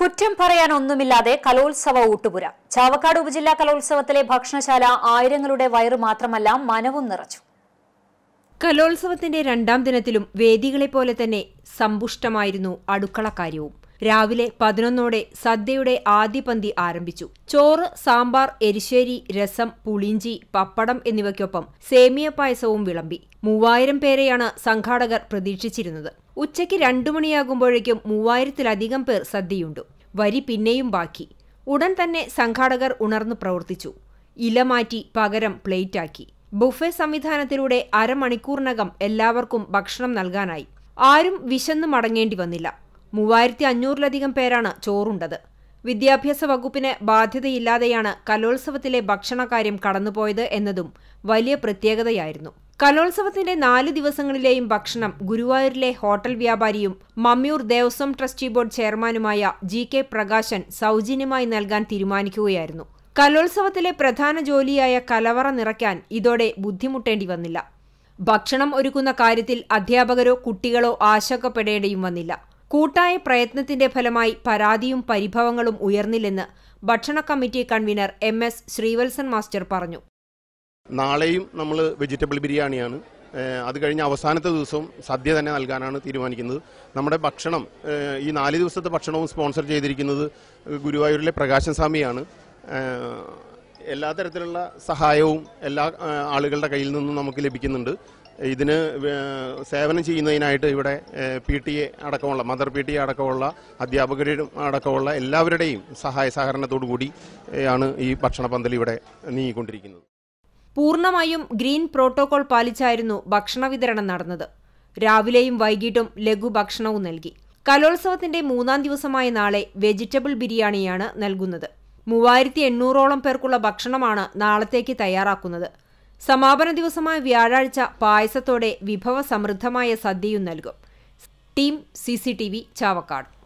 കുറ്റം പറയാൻ ഒന്നുമില്ലാതെ കലോത്സവ ഊട്ടുപുര ചാവക്കാട് ഉപജില്ലാ കലോത്സവത്തിലെ ഭക്ഷണശാല ആയിരങ്ങളുടെ വയറു മാത്രമല്ല മനവും നിറച്ചു കലോത്സവത്തിന്റെ രണ്ടാം ദിനത്തിലും വേദികളെ പോലെ തന്നെ സമ്പുഷ്ടമായിരുന്നു അടുക്കളക്കാര്യവും രാവിലെ പതിനൊന്നോടെ സദ്യയുടെ ആദ്യ പന്തി ആരംഭിച്ചു ചോറ് സാമ്പാർ എരിശ്ശേരി രസം പുളിഞ്ചി പപ്പടം എന്നിവയ്ക്കൊപ്പം സേമിയ പായസവും വിളമ്പി മൂവായിരം പേരെയാണ് സംഘാടകർ പ്രതീക്ഷിച്ചിരുന്നത് ഉച്ചയ്ക്ക് രണ്ടു മണിയാകുമ്പോഴേക്കും മൂവായിരത്തിലധികം പേർ സദ്യയുണ്ടു വരി പിന്നെയും ബാക്കി ഉടൻ തന്നെ സംഘാടകർ ഉണർന്നു പ്രവർത്തിച്ചു ഇല മാറ്റി പകരം പ്ലേറ്റാക്കി ബുഫെ സംവിധാനത്തിലൂടെ അരമണിക്കൂറിനകം എല്ലാവർക്കും ഭക്ഷണം നൽകാനായി ആരും വിശന്നു മടങ്ങേണ്ടി വന്നില്ല മൂവായിരത്തി അഞ്ഞൂറിലധികം പേരാണ് ചോറുണ്ടത് വിദ്യാഭ്യാസ വകുപ്പിന് ബാധ്യതയില്ലാതെയാണ് കലോത്സവത്തിലെ ഭക്ഷണകാര്യം കടന്നുപോയത് എന്നതും വലിയ പ്രത്യേകതയായിരുന്നു കലോത്സവത്തിന്റെ നാല് ദിവസങ്ങളിലെയും ഭക്ഷണം ഗുരുവായൂരിലെ ഹോട്ടൽ വ്യാപാരിയും മമ്മിയൂർ ദേവസ്വം ട്രസ്റ്റി ബോർഡ് ചെയർമാനുമായ ജി കെ പ്രകാശൻ സൗജന്യമായി നൽകാൻ തീരുമാനിക്കുകയായിരുന്നു കലോത്സവത്തിലെ പ്രധാന ജോലിയായ കലവറ നിറയ്ക്കാൻ ഇതോടെ ബുദ്ധിമുട്ടേണ്ടി വന്നില്ല ഭക്ഷണം ഒരുക്കുന്ന കാര്യത്തിൽ അധ്യാപകരോ കുട്ടികളോ ആശങ്കപ്പെടേണ്ടിയും വന്നില്ല കൂട്ടായ പ്രയത്നത്തിന്റെ ഫലമായി പരാതിയും പരിഭവങ്ങളും ഉയർന്നില്ലെന്ന് ഭക്ഷണ committee convener M S Sreevalsan master പറഞ്ഞു നാളെയും നമ്മൾ വെജിറ്റബിൾ ബിരിയാണിയാണ് ഏഹ് അത് കഴിഞ്ഞ് അവസാനത്തെ ദിവസവും സദ്യ തന്നെ നൽകാനാണ് തീരുമാനിക്കുന്നത് നമ്മുടെ ഭക്ഷണം ഏഹ് ഈ നാല് ദിവസത്തെ ഭക്ഷണവും സ്പോൺസർ ചെയ്തിരിക്കുന്നത് ഗുരുവായൂരിലെ പ്രകാശൻ സ്വാമിയാണ് ഏഹ് എല്ലാ തരത്തിലുള്ള സഹായവും എല്ലാ ഏഹ് ആളുകളുടെ കയ്യിൽ നിന്നും നമുക്ക് ലഭിക്കുന്നുണ്ട് ഇതിന് വേ- സേവനം ചെയ്യുന്നതിനായിട്ട് ഇവിടെ പി ടി എ അടക്കമുള്ള മദർ പി ടി എ അടക്കമുള്ള അധ്യാപകരും അടക്കമുള്ള എല്ലാവരുടെയും സഹായ സഹകരണത്തോടു കൂടി ഏഹ് ആണ് ഈ ഭക്ഷണ പന്തൽ ഇവിടെ നീങ്ങിക്കൊണ്ടിരിക്കുന്നത് പൂർണ്ണമായും ഗ്രീൻ പ്രോട്ടോകോൾ പാലിച്ചായിരുന്നു ഭക്ഷണ വിതരണം നടന്നത് രാവിലെയും വൈകിട്ടും ലഘുഭക്ഷണവും നൽകി കലോത്സവത്തിന്റെ മൂന്നാം ദിവസമായ നാളെ വെജിറ്റബിൾ ബിരിയാണിയാണ് നൽകുന്നത് മൂവായിരത്തി എണ്ണൂറോളം പേർക്കുള്ള ഭക്ഷണമാണ് നാളത്തേക്ക് തയ്യാറാക്കുന്നത് സമാപന ദിവസമായ വ്യാഴാഴ്ച പായസത്തോടെ വിഭവസമൃദ്ധമായ സദ്യയും നൽകും ടീം സി ചാവക്കാട്